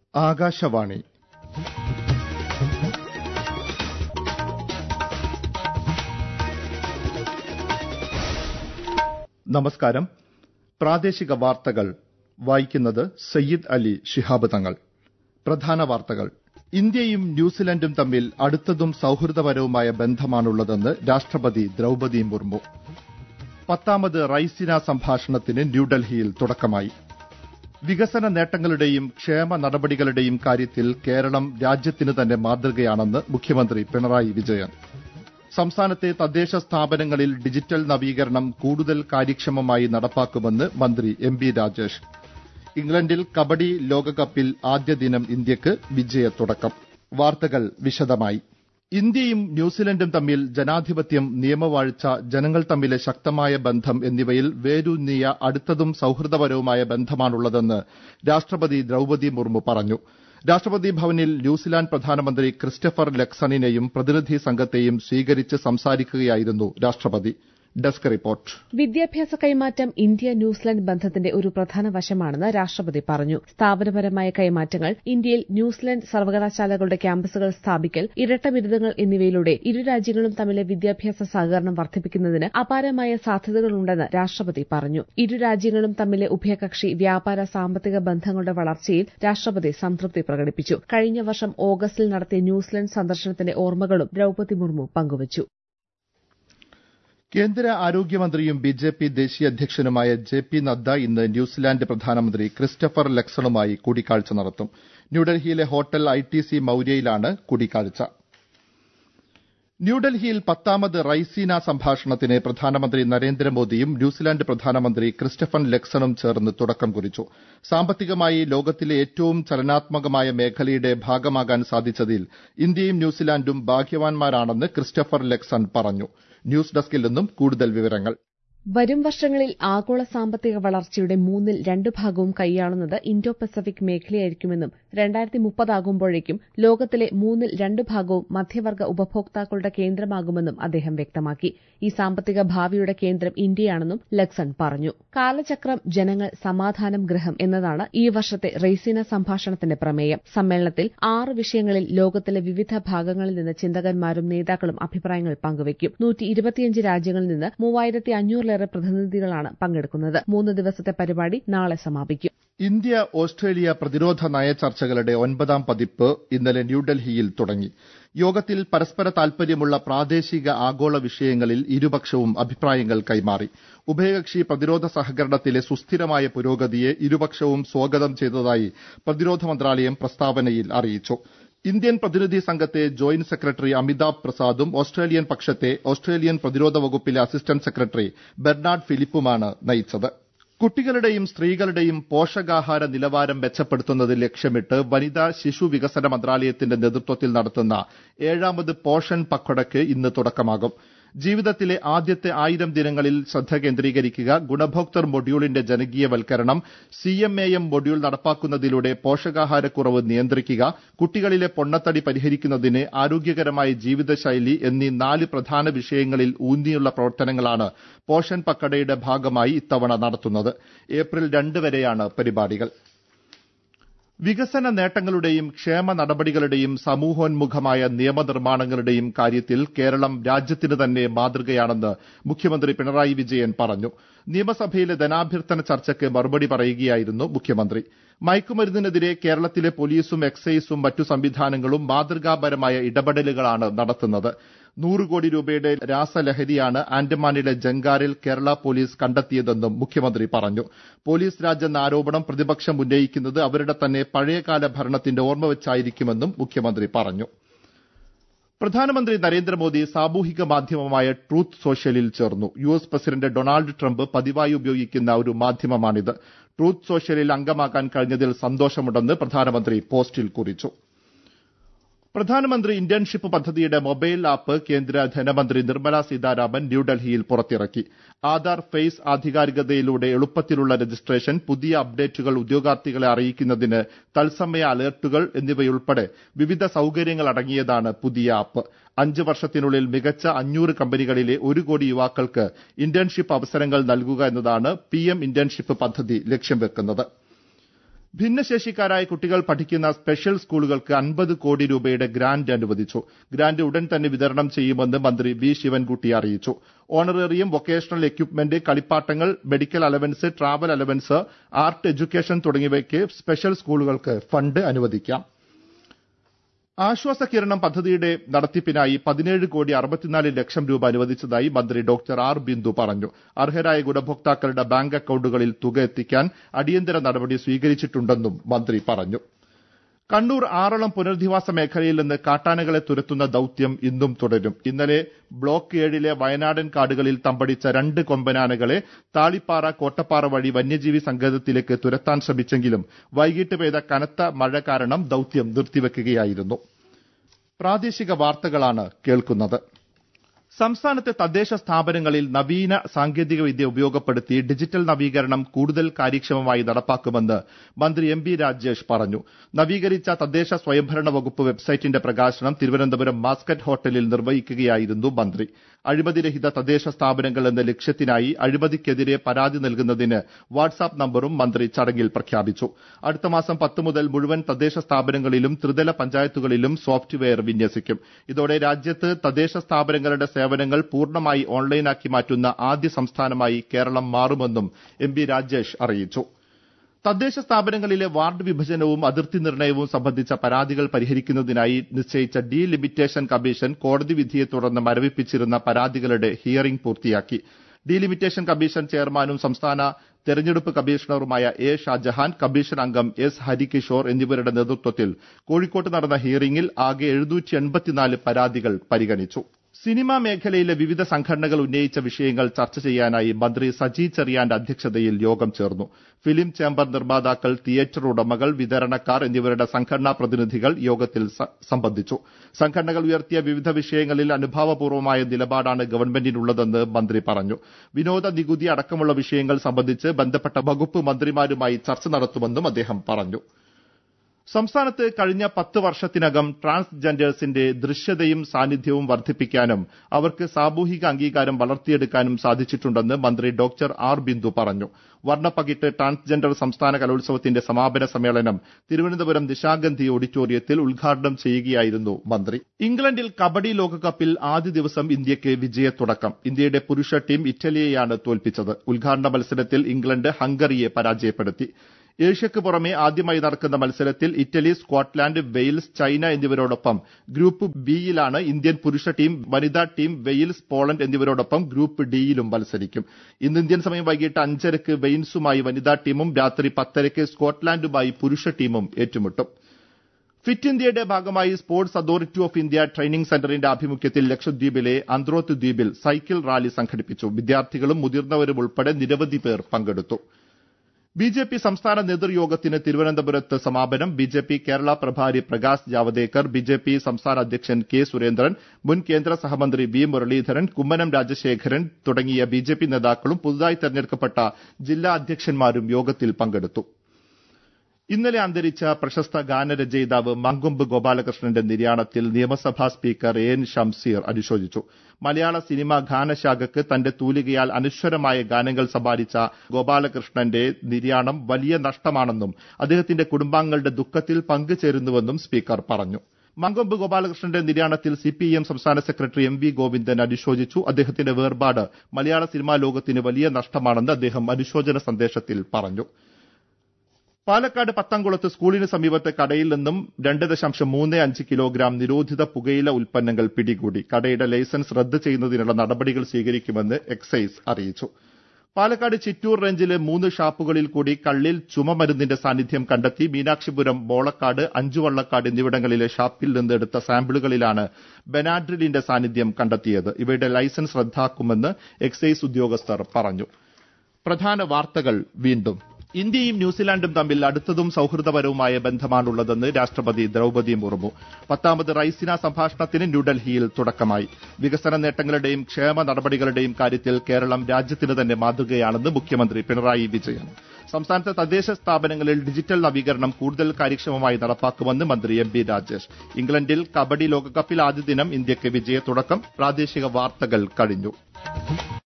ആകാശവാണി നമസ്കാരം പ്രാദേശിക വാർത്തകൾ വായിക്കുന്നത് സയ്യിദ് അലി ശിഹാബ് തങ്ങൾ പ്രധാന വാർത്തകൾ ഇന്ത്യയും ന്യൂസിലൻഡും തമ്മിൽ അടുത്തതും സൌഹൃദപരവുമായ ബന്ധമാണുള്ളതെന്ന് രാഷ്ട്രപതി ദ്രൌപതി മുർമു പത്താമത് റൈസിന സംഭാഷണത്തിന് ന്യൂഡൽഹിയിൽ തുടക്കമായി വികസന നേട്ടങ്ങളുടെയും ക്ഷേമ നടപടികളുടെയും കാര്യത്തിൽ കേരളം രാജ്യത്തിന് തന്നെ മാതൃകയാണെന്ന് മുഖ്യമന്ത്രി പിണറായി വിജയൻ സംസ്ഥാനത്തെ തദ്ദേശ സ്ഥാപനങ്ങളിൽ ഡിജിറ്റൽ നവീകരണം കൂടുതൽ കാര്യക്ഷമമായി നടപ്പാക്കുമെന്ന് മന്ത്രി എം ബി രാജേഷ് ഇംഗ്ലണ്ടിൽ കബഡി ലോകകപ്പിൽ ആദ്യ ദിനം ഇന്ത്യക്ക് വിജയത്തുടക്കം വാർത്തകൾ വിശദമായി ഇന്ത്യയും ന്യൂസിലൻഡും തമ്മിൽ ജനാധിപത്യം നിയമവാഴ്ച ജനങ്ങൾ തമ്മിലെ ശക്തമായ ബന്ധം എന്നിവയിൽ വേരൂന്നിയ അടുത്തതും സൌഹൃദപരവുമായ ബന്ധമാണുള്ളതെന്ന് രാഷ്ട്രപതി ദ്രൌപതി മുർമു പറഞ്ഞു രാഷ്ട്രപതി ഭവനിൽ ന്യൂസിലാൻഡ് പ്രധാനമന്ത്രി ക്രിസ്റ്റഫർ ലെക്സണിനെയും പ്രതിനിധി സംഘത്തെയും സ്വീകരിച്ച് സംസാരിക്കുകയായിരുന്നു രാഷ്ട്രപതി ഡെസ്ക് റിപ്പോർട്ട് വിദ്യാഭ്യാസ കൈമാറ്റം ഇന്ത്യ ന്യൂസിലൻഡ് ബന്ധത്തിന്റെ ഒരു പ്രധാന വശമാണെന്ന് രാഷ്ട്രപതി പറഞ്ഞു സ്ഥാപനപരമായ കൈമാറ്റങ്ങൾ ഇന്ത്യയിൽ ന്യൂസിലൻഡ് സർവകലാശാലകളുടെ ക്യാമ്പസുകൾ സ്ഥാപിക്കൽ ഇരട്ട ബിരുദങ്ങൾ എന്നിവയിലൂടെ ഇരു രാജ്യങ്ങളും തമ്മിലെ വിദ്യാഭ്യാസ സഹകരണം വർദ്ധിപ്പിക്കുന്നതിന് അപാരമായ സാധ്യതകളുണ്ടെന്ന് രാഷ്ട്രപതി പറഞ്ഞു ഇരു രാജ്യങ്ങളും തമ്മിലെ ഉഭയകക്ഷി വ്യാപാര സാമ്പത്തിക ബന്ധങ്ങളുടെ വളർച്ചയിൽ രാഷ്ട്രപതി സംതൃപ്തി പ്രകടിപ്പിച്ചു കഴിഞ്ഞ വർഷം ഓഗസ്റ്റിൽ നടത്തിയ ന്യൂസിലൻഡ് സന്ദർശനത്തിന്റെ ഓർമ്മകളും ദ്രൌപതി മുർമു പങ്കുവച്ചു കേന്ദ്ര ആരോഗ്യമന്ത്രിയും ബി ജെ പി ദേശീയ അധ്യക്ഷനുമായ ജെ പി നദ്ദ ഇന്ന് ന്യൂസിലാൻഡ് പ്രധാനമന്ത്രി ക്രിസ്റ്റഫർ ലെക്സണുമായി കൂടിക്കാഴ്ച നടത്തും ന്യൂഡൽഹിയിലെ ഹോട്ടൽ ഐ ടി സി മൌര്യയിലാണ് കൂടിക്കാഴ്ച ന്യൂഡൽഹിയിൽ പത്താമത് റൈസീന സംഭാഷണത്തിന് പ്രധാനമന്ത്രി നരേന്ദ്രമോദിയും ന്യൂസിലാൻഡ് പ്രധാനമന്ത്രി ക്രിസ്റ്റഫൻ ലെക്സണും ചേർന്ന് തുടക്കം കുറിച്ചു സാമ്പത്തികമായി ലോകത്തിലെ ഏറ്റവും ചലനാത്മകമായ മേഖലയുടെ ഭാഗമാകാൻ സാധിച്ചതിൽ ഇന്ത്യയും ന്യൂസിലാൻഡും ഭാഗ്യവാൻമാരാണെന്ന് ക്രിസ്റ്റഫർ ലെക്സൺ പറഞ്ഞു ന്യൂസ് ഡെസ്കിൽ നിന്നും കൂടുതൽ വിവരങ്ങൾ വരും വർഷങ്ങളിൽ ആഗോള സാമ്പത്തിക വളർച്ചയുടെ മൂന്നിൽ രണ്ട് ഭാഗവും കൈയാളുന്നത് ഇൻഡോ പസഫിക് മേഖലയായിരിക്കുമെന്നും രണ്ടായിരത്തി മുപ്പതാകുമ്പോഴേക്കും ലോകത്തിലെ മൂന്നിൽ രണ്ട് ഭാഗവും മധ്യവർഗ ഉപഭോക്താക്കളുടെ കേന്ദ്രമാകുമെന്നും അദ്ദേഹം വ്യക്തമാക്കി ഈ സാമ്പത്തിക ഭാവിയുടെ കേന്ദ്രം ഇന്ത്യയാണെന്നും ലക്സൺ പറഞ്ഞു കാലചക്രം ജനങ്ങൾ സമാധാനം ഗൃഹം എന്നതാണ് ഈ വർഷത്തെ റെയ്സിന സംഭാഷണത്തിന്റെ പ്രമേയം സമ്മേളനത്തിൽ ആറ് വിഷയങ്ങളിൽ ലോകത്തിലെ വിവിധ ഭാഗങ്ങളിൽ നിന്ന് ചിന്തകന്മാരും നേതാക്കളും അഭിപ്രായങ്ങൾ പങ്കുവയ്ക്കും നൂറ്റി ഇരുപത്തിയഞ്ച് രാജ്യങ്ങളിൽ നിന്ന് മൂവായിരത്തി അഞ്ഞൂറിലേറെ പ്രതിനിധികളാണ് പങ്കെടുക്കുന്നത് മൂന്ന് ദിവസത്തെ പരിപാടി നാളെ സമാപിക്കും ഇന്ത്യ ഓസ്ട്രേലിയ പ്രതിരോധ നയ ചർച്ചകളുടെ ഒൻപതാം പതിപ്പ് ഇന്നലെ ന്യൂഡൽഹിയിൽ തുടങ്ങി യോഗത്തിൽ പരസ്പര താൽപര്യമുള്ള പ്രാദേശിക ആഗോള വിഷയങ്ങളിൽ ഇരുപക്ഷവും അഭിപ്രായങ്ങൾ കൈമാറി ഉഭയകക്ഷി പ്രതിരോധ സഹകരണത്തിലെ സുസ്ഥിരമായ പുരോഗതിയെ ഇരുപക്ഷവും സ്വാഗതം ചെയ്തതായി പ്രതിരോധ മന്ത്രാലയം പ്രസ്താവനയിൽ അറിയിച്ചു ഇന്ത്യൻ പ്രതിനിധി സംഘത്തെ ജോയിന്റ് സെക്രട്ടറി അമിതാഭ് പ്രസാദും ഓസ്ട്രേലിയൻ പക്ഷത്തെ ഓസ്ട്രേലിയൻ പ്രതിരോധ വകുപ്പിലെ അസിസ്റ്റന്റ് സെക്രട്ടറി ബെർണാഡ് ഫിലിപ്പുമാണ് നയിച്ചത് കുട്ടികളുടെയും സ്ത്രീകളുടെയും പോഷകാഹാര നിലവാരം മെച്ചപ്പെടുത്തുന്നത് ലക്ഷ്യമിട്ട് വനിതാ ശിശു വികസന മന്ത്രാലയത്തിന്റെ നേതൃത്വത്തിൽ നടത്തുന്ന ഏഴാമത് പോഷൻ പക്വടയ്ക്ക് ഇന്ന് തുടക്കമാകും ജീവിതത്തിലെ ആദ്യത്തെ ആയിരം ദിനങ്ങളിൽ ശ്രദ്ധ കേന്ദ്രീകരിക്കുക ഗുണഭോക്തൃ മൊഡ്യൂളിന്റെ ജനകീയവൽക്കരണം C M A M module നടപ്പാക്കുന്നതിലൂടെ പോഷകാഹാരക്കുറവ് നിയന്ത്രിക്കുക കുട്ടികളിലെ പൊണ്ണത്തടി പരിഹരിക്കുന്നതിന് ആരോഗ്യകരമായ ജീവിതശൈലി എന്നീ നാല് പ്രധാന വിഷയങ്ങളിൽ ഊന്നിയുള്ള പ്രവർത്തനങ്ങളാണ് പോഷൻ പക്കടയുടെ ഭാഗമായി ഇത്തവണ നടത്തുന്നത് ഏപ്രിൽ രണ്ട് വരെയാണ് പരിപാടികൾ വികസന നേട്ടങ്ങളുടെയും ക്ഷേമ നടപടികളുടെയും സമൂഹോന്മുഖമായ നിയമനിർമ്മാണങ്ങളുടെയും കാര്യത്തിൽ കേരളം രാജ്യത്തിന് തന്നെ മാതൃകയാണെന്ന് മുഖ്യമന്ത്രി പിണറായി വിജയൻ പറഞ്ഞു നിയമസഭയിലെ ധനാഭ്യർത്ഥന ചർച്ചയ്ക്ക് മറുപടി പറയുകയായിരുന്നു മുഖ്യമന്ത്രി മയക്കുമരുന്നിനെതിരെ കേരളത്തിലെ പോലീസും എക്സൈസും മറ്റു സംവിധാനങ്ങളും മാതൃകാപരമായ ഇടപെടലുകളാണ് നടത്തുന്നത് നൂറ് കോടി രൂപയുടെ രാസലഹരിയാണ് ആൻഡമാനിലെ ജങ്കാറിൽ കേരള പോലീസ് കണ്ടെത്തിയതെന്നും മുഖ്യമന്ത്രി പറഞ്ഞു പോലീസ് രാജ് എന്ന ആരോപണം പ്രതിപക്ഷം ഉന്നയിക്കുന്നത് അവരുടെ തന്നെ പഴയകാല ഭരണത്തിന്റെ ഓർമ്മ വെച്ചായിരിക്കുമെന്നും മുഖ്യമന്ത്രി പറഞ്ഞു പ്രധാനമന്ത്രി നരേന്ദ്രമോദി സാമൂഹിക മാധ്യമമായ ട്രൂത്ത് സോഷ്യലിൽ ചേർന്നു U S president Donald Trump പതിവായി ഉപയോഗിക്കുന്ന ഒരു മാധ്യമമാണിത് ട്രൂത്ത് സോഷ്യലിൽ അംഗമാകാൻ കഴിഞ്ഞതിൽ സന്തോഷമുണ്ടെന്ന് പ്രധാനമന്ത്രി പോസ്റ്റിൽ കുറിച്ചു പ്രധാനമന്ത്രി ഇന്റേൺഷിപ്പ് പദ്ധതിയുടെ മൊബൈൽ ആപ്പ് കേന്ദ്ര ധനമന്ത്രി നിർമ്മല സീതാരാമൻ ന്യൂഡൽഹിയിൽ പുറത്തിറക്കി ആധാർ ഫേസ് ആധികാരികതയിലൂടെ എളുപ്പത്തിലുള്ള രജിസ്ട്രേഷൻ പുതിയ അപ്ഡേറ്റുകൾ ഉദ്യോഗാർത്ഥികളെ അറിയിക്കുന്നതിന് തത്സമയ അലർട്ടുകൾ എന്നിവയുൾപ്പെടെ വിവിധ സൌകര്യങ്ങൾ അടങ്ങിയതാണ് പുതിയ ആപ്പ് അഞ്ച് വർഷത്തിനുള്ളിൽ മികച്ച അഞ്ഞൂറ് കമ്പനികളിലെ ഒരു കോടി യുവാക്കൾക്ക് ഇന്റേൺഷിപ്പ് അവസരങ്ങൾ നൽകുക എന്നതാണ് പിഎം ഇന്റേൺഷിപ്പ് പദ്ധതി ലക്ഷ്യം വെക്കുന്നത് ഭിന്നശേഷിക്കാരായ കുട്ടികൾ പഠിക്കുന്ന സ്പെഷ്യൽ സ്കൂളുകൾക്ക് അൻപത് കോടി രൂപയുടെ ഗ്രാന്റ് അനുവദിച്ചു ഗ്രാന്റ് ഉടൻ തന്നെ വിതരണം ചെയ്യുമെന്ന് മന്ത്രി വി ശിവൻകുട്ടി അറിയിച്ചു ഓണറേറിയം വൊക്കേഷണൽ എക്യുപ്മെന്റ് കളിപ്പാട്ടങ്ങൾ medical allowance travel allowance art education തുടങ്ങിയവയ്ക്ക് സ്പെഷ്യൽ സ്കൂളുകൾക്ക് ഫണ്ട് അനുവദിക്കാം ആശ്വാസ കിരണം പദ്ധതിയുടെ നടത്തിപ്പിനായി പതിനേഴ് കോടി അറുപത്തിനാല് ലക്ഷം രൂപ അനുവദിച്ചതായി മന്ത്രി ഡോക്ടർ ആർ ബിന്ദു പറഞ്ഞു അർഹരായ ഗുണഭോക്താക്കളുടെ ബാങ്ക് അക്കൌണ്ടുകളിൽ തുക എത്തിക്കാൻ അടിയന്തര നടപടി സ്വീകരിച്ചിട്ടുണ്ടെന്നും മന്ത്രി പറഞ്ഞു കണ്ണൂർ ആറളം പുനരധിവാസ മേഖലയിൽ നിന്ന് കാട്ടാനകളെ തുരത്തുന്ന ദൌത്യം ഇന്നും തുടരും ഇന്നലെ ബ്ലോക്ക് ഏഴിലെ വയനാടൻ കാടുകളിൽ തമ്പടിച്ച രണ്ട് കൊമ്പനാനകളെ താളിപ്പാറ കോട്ടപ്പാറ വഴി വന്യജീവി സങ്കേതത്തിലേക്ക് തുരത്താൻ ശ്രമിച്ചെങ്കിലും വൈകിട്ട് പെയ്ത കനത്ത മഴ കാരണം ദൌത്യം നിർത്തിവെക്കുകയായിരുന്നു പ്രാദേശിക വാർത്തകളാണ് കേൾക്കുന്നത് സംസ്ഥാനത്തെ തദ്ദേശ സ്ഥാപനങ്ങളിൽ നവീന സാങ്കേതിക വിദ്യ ഉപയോഗപ്പെടുത്തി ഡിജിറ്റൽ നവീകരണം കൂടുതൽ കാര്യക്ഷമമായി നടപ്പാക്കുമെന്ന് മന്ത്രി എം ബി രാജേഷ് പറഞ്ഞു നവീകരിച്ച തദ്ദേശ സ്വയംഭരണ വകുപ്പ് വെബ്സൈറ്റിന്റെ പ്രകാശനം തിരുവനന്തപുരം മാസ്കറ്റ് ഹോട്ടലിൽ നിർവഹിക്കുകയായിരുന്നു മന്ത്രി അഴിമതിരഹിത തദ്ദേശ സ്ഥാപനങ്ങൾ എന്ന ലക്ഷ്യത്തിനായി അഴിമതിക്കെതിരെ പരാതി നൽകുന്നതിന് വാട്സാപ്പ് നമ്പറും മന്ത്രി ചടങ്ങിൽ പ്രഖ്യാപിച്ചു അടുത്ത മാസം പത്ത് മുതൽ മുഴുവൻ തദ്ദേശ സ്ഥാപനങ്ങളിലും ത്രിതല പഞ്ചായത്തുകളിലും സോഫ്റ്റ്വെയർ വിന്യസിക്കും ഇതോടെ രാജ്യത്ത് തദ്ദേശ സ്ഥാപനങ്ങളുടെ സേവനങ്ങൾ പൂർണ്ണമായി ഓൺലൈനാക്കി മാറ്റുന്ന ആദ്യ സംസ്ഥാനമായി കേരളം മാറുമെന്നും എം ബി രാജേഷ് അറിയിച്ചു തദ്ദേശ സ്ഥാപനങ്ങളിലെ വാർഡ് വിഭജനവും അതിർത്തി നിർണയവും സംബന്ധിച്ച പരാതികൾ പരിഹരിക്കുന്നതിനായി നിശ്ചയിച്ച ഡി ലിമിറ്റേഷൻ കമ്മീഷൻ കോടതി വിധിയെ തുടർന്ന് മരവിപ്പിച്ചിരുന്ന പരാതികളുടെ ഹിയറിംഗ് പൂർത്തിയാക്കി ഡീലിമിറ്റേഷൻ കമ്മീഷൻ ചെയർമാനും സംസ്ഥാന തെരഞ്ഞെടുപ്പ് കമ്മീഷണറുമായ എ ഷാജഹാൻ കമ്മീഷൻ അംഗം എസ് ഹരികിഷോർ എന്നിവരുടെ നേതൃത്വത്തിൽ കോഴിക്കോട്ട് നടന്ന ഹിയറിംഗിൽ ആകെ പരാതികൾ പരിഗണിച്ചു സിനിമാ മേഖലയിലെ വിവിധ സംഘടനകൾ ഉന്നയിച്ച വിഷയങ്ങൾ ചർച്ച ചെയ്യാനായി മന്ത്രി സജി ചെറിയാന്റെ അധ്യക്ഷതയിൽ യോഗം ചേർന്നു ഫിലിം ചേംബർ നിർമ്മാതാക്കൾ തിയേറ്റർ ഉടമകൾ വിതരണക്കാർ എന്നിവരുടെ സംഘടനാ പ്രതിനിധികൾ യോഗത്തിൽ സംബന്ധിച്ചു സംഘടനകൾ ഉയർത്തിയ വിവിധ വിഷയങ്ങളിൽ അനുഭാവപൂർവമായ നിലപാടാണ് ഗവൺമെന്റിനുള്ളതെന്ന് മന്ത്രി പറഞ്ഞു വിനോദ നികുതി അടക്കമുള്ള വിഷയങ്ങൾ സംബന്ധിച്ച് ബന്ധപ്പെട്ട വകുപ്പ് മന്ത്രിമാരുമായി ചർച്ച നടത്തുമെന്നും അദ്ദേഹം പറഞ്ഞു സംസ്ഥാനത്ത് കഴിഞ്ഞ പത്ത് വർഷത്തിനകം ട്രാൻസ്ജെൻഡേഴ്സിന്റെ ദൃശ്യതയും സാന്നിധ്യവും വർദ്ധിപ്പിക്കാനും അവർക്ക് സാമൂഹിക അംഗീകാരം വളർത്തിയെടുക്കാനും സാധിച്ചിട്ടുണ്ടെന്ന് മന്ത്രി ഡോക്ടർ ആർ ബിന്ദു പറഞ്ഞു വർണ്ണപ്പകിട്ട് ട്രാൻസ്ജെൻഡർ സംസ്ഥാന കലോത്സവത്തിന്റെ സമാപന സമ്മേളനം തിരുവനന്തപുരം നിശാഗന്ധി ഓഡിറ്റോറിയത്തിൽ ഉദ്ഘാടനം ചെയ്യുകയായിരുന്നു മന്ത്രി ഇംഗ്ലണ്ടിൽ കബഡി ലോകകപ്പിൽ ആദ്യ ദിവസം ഇന്ത്യയ്ക്ക് വിജയത്തുടക്കം ഇന്ത്യയുടെ പുരുഷ ടീം ഇറ്റലിയെയാണ് തോൽപ്പിച്ചത് ഉദ്ഘാടന മത്സരത്തിൽ ഇംഗ്ലണ്ട് ഹംഗറിയെ പരാജയപ്പെടുത്തി ഏഷ്യയ്ക്ക് പുറമെ ആദ്യമായി നടക്കുന്ന മത്സരത്തിൽ ഇറ്റലി സ്കോട്ട്ലാന്റ് വെയിൽസ് ചൈന എന്നിവരോടൊപ്പം ഗ്രൂപ്പ് ബിയിലാണ് ഇന്ത്യൻ പുരുഷ ടീം വനിതാ ടീം വെയിൽസ് പോളണ്ട് എന്നിവരോടൊപ്പം ഗ്രൂപ്പ് ഡിയിലും മത്സരിക്കും ഇന്ന് ഇന്ത്യൻ സമയം വൈകിട്ട് അഞ്ചരക്ക് വെയിൻസുമായി വനിതാ ടീമും രാത്രി പത്തരയ്ക്ക് സ്കോട്ട്ലാന്റുമായി പുരുഷ ടീമും ഏറ്റുമുട്ടും ഫിറ്റ് ഇന്ത്യയുടെ ഭാഗമായി sports authority of India training സെന്ററിന്റെ ആഭിമുഖ്യത്തിൽ ലക്ഷദ്വീപിലെ അന്ത്രോത്ത് ദ്വീപിൽ സൈക്കിൾ റാലി സംഘടിപ്പിച്ചു വിദ്യാർത്ഥികളും മുതിർന്നവരും ഉൾപ്പെടെ നിരവധി പേർ പങ്കെടുത്തു ബി ജെ പി സംസ്ഥാന നേതൃയോഗത്തിന് തിരുവനന്തപുരത്ത് സമാപനം ബി ജെ പി കേരള പ്രഭാരി Prakash Javadekar B J P സംസ്ഥാന അധ്യക്ഷൻ കെ സുരേന്ദ്രൻ മുൻ കേന്ദ്ര സഹമന്ത്രി വി മുരളീധരൻ കുമ്മനം രാജശേഖരൻ തുടങ്ങിയ ബി ജെ പി നേതാക്കളും പുതുതായി തെരഞ്ഞെടുക്കപ്പെട്ട ജില്ലാ അധ്യക്ഷന്മാരും യോഗത്തിൽ പങ്കെടുത്തു ഇന്നലെ അന്തരിച്ച പ്രശസ്ത ഗാനരചയിതാവ് മങ്കൊമ്പ് ഗോപാലകൃഷ്ണന്റെ നിര്യാണത്തിൽ നിയമസഭാ സ്പീക്കർ എ എൻ ഷംസീർ അനുശോചിച്ചു മലയാള സിനിമാ ഗാനശാഖയ്ക്ക് തന്റെ തൂലികയാൽ അനശ്വരമായ ഗാനങ്ങൾ സമ്പാദിച്ച ഗോപാലകൃഷ്ണന്റെ നിര്യാണം വലിയ നഷ്ടമാണെന്നും അദ്ദേഹത്തിന്റെ കുടുംബാംഗങ്ങളുടെ ദുഃഖത്തിൽ പങ്കുചേരുന്നുവെന്നും സ്പീക്കർ പറഞ്ഞു മങ്കൊമ്പ് ഗോപാലകൃഷ്ണന്റെ നിര്യാണത്തിൽ സിപിഐഎം സംസ്ഥാന സെക്രട്ടറി എം വി ഗോവിന്ദൻ അനുശോചിച്ചു അദ്ദേഹത്തിന്റെ വേർപാട് മലയാള സിനിമാ ലോകത്തിന് വലിയ നഷ്ടമാണെന്ന് അദ്ദേഹം അനുശോചന സന്ദേശത്തിൽ പറഞ്ഞു പാലക്കാട് പത്തംകുളത്ത് സ്കൂളിന് സമീപത്തെ കടയിൽ നിന്നും രണ്ട് ദശാംശം മൂന്ന് അഞ്ച് കിലോഗ്രാം നിരോധിത പുകയില ഉൽപ്പന്നങ്ങൾ പിടികൂടി കടയുടെ ലൈസൻസ് റദ്ദ് ചെയ്യുന്നതിനുള്ള നടപടികൾ സ്വീകരിക്കുമെന്ന് എക്സൈസ് അറിയിച്ചു പാലക്കാട് ചിറ്റൂർ റേഞ്ചിലെ മൂന്ന് ഷാപ്പുകളിൽ കൂടി കള്ളിൽ ചുമമരുന്നിന്റെ സാന്നിധ്യം കണ്ടെത്തി മീനാക്ഷിപുരം ബോളക്കാട് അഞ്ചുവള്ളക്കാട് എന്നിവിടങ്ങളിലെ ഷാപ്പിൽ നിന്ന് എടുത്ത സാമ്പിളുകളിലാണ് ബെനാഡ്രിലിന്റെ സാന്നിധ്യം കണ്ടെത്തിയത് ഇവയുടെ ലൈസൻസ് റദ്ദാക്കുമെന്ന് എക്സൈസ് ഉദ്യോഗസ്ഥർ പറഞ്ഞു പ്രധാന വാർത്തകൾ വീണ്ടും ഇന്ത്യയും ന്യൂസിലാൻഡും തമ്മിൽ അടുത്തതും സൌഹൃദപരവുമായ ബന്ധമാണുള്ളതെന്ന് രാഷ്ട്രപതി ദ്രൌപതി മുർമു പത്താമത് റൈസിന സംഭാഷണത്തിന് ന്യൂഡൽഹിയിൽ തുടക്കമായി വികസന നേട്ടങ്ങളുടെയും ക്ഷേമ നടപടികളുടെയും കാര്യത്തിൽ കേരളം രാജ്യത്തിന് തന്നെ മാതൃകയാണെന്ന് മുഖ്യമന്ത്രി പിണറായി വിജയൻ സംസ്ഥാനത്തെ തദ്ദേശ സ്ഥാപനങ്ങളിൽ ഡിജിറ്റൽ നവീകരണം കൂടുതൽ കാര്യക്ഷമമായി നടപ്പാക്കുമെന്ന് മന്ത്രി എം ബി രാജേഷ് ഇംഗ്ലണ്ടിൽ കബഡി ലോകകപ്പിൽ ആദ്യ ദിനം ഇന്ത്യയ്ക്ക് വിജയത്തുടക്കം പ്രാദേശിക വാർത്തകൾ കഴിഞ്ഞു